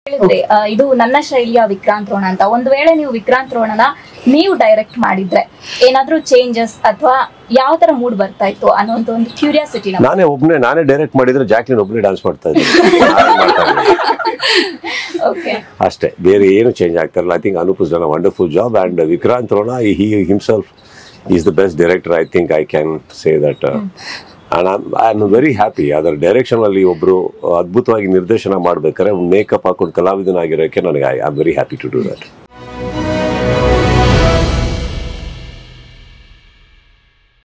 ಹೇಳಿದ್ರೆ ಆ, ಇದು ನನ್ನ ಶೈಲಿಯ ವಿಕ್ರಾಂತ್ ರೋಣ ಅಂತ ಒಂದು ವೇಳೆ ನೀವು ವಿಕ್ರಾಂತ್ ರೋಣನ ನೀವು ಡೈರೆಕ್ಟ್ ಮಾಡಿದ್ರೆ ಏನಾದ್ರೂ ಚೇಂಜಸ್ ಅಥವಾ ಯಾವ ತರ ಮೂಡ್ ಬರ್ತಾ ಇತ್ತು ಅನ್ನೋಂತ ಒಂದು ಕ್ಯೂರಿಯಾಸಿಟಿ ನಾನೇ ಒಬ್ನೇ ನಾನೇ ಡೈರೆಕ್ಟ್ ಮಾಡಿದ್ರೆ ಜಾಕ್ಲಿನ್ ಒಬ್ನೇ ಡಾನ್ಸ್ ಮಾಡ್ತಾ ಇದ್ದೆ ನಾನೇ ಮಾಡ್ತಾ ಇರ್ಲಿಲ್ಲ. ಓಕೆ ಅಷ್ಟೇ ಬೇರೆ ಏನು ಚೇಂಜ್ ಆಗ್ತಾರಲ್ಲ I think Anup done a wonderful job and Vikrant Rona he himself is the best director I think I can say that and I am very happy ಅದರ ಡೈರೆಕ್ಷನ್ ಅಲ್ಲಿ ಒಬ್ರು ಅದ್ಭುತವಾಗಿ ನಿರ್ದೇಶನ ಮಾಡ್ಬೇಕಾದ್ರೆ ಮೇಕಪ್ ಹಾಕೊಂಡು ಕಲಾವಿದನಾಗಿರೋಕೆ ನನಗೆ I am very happy to do that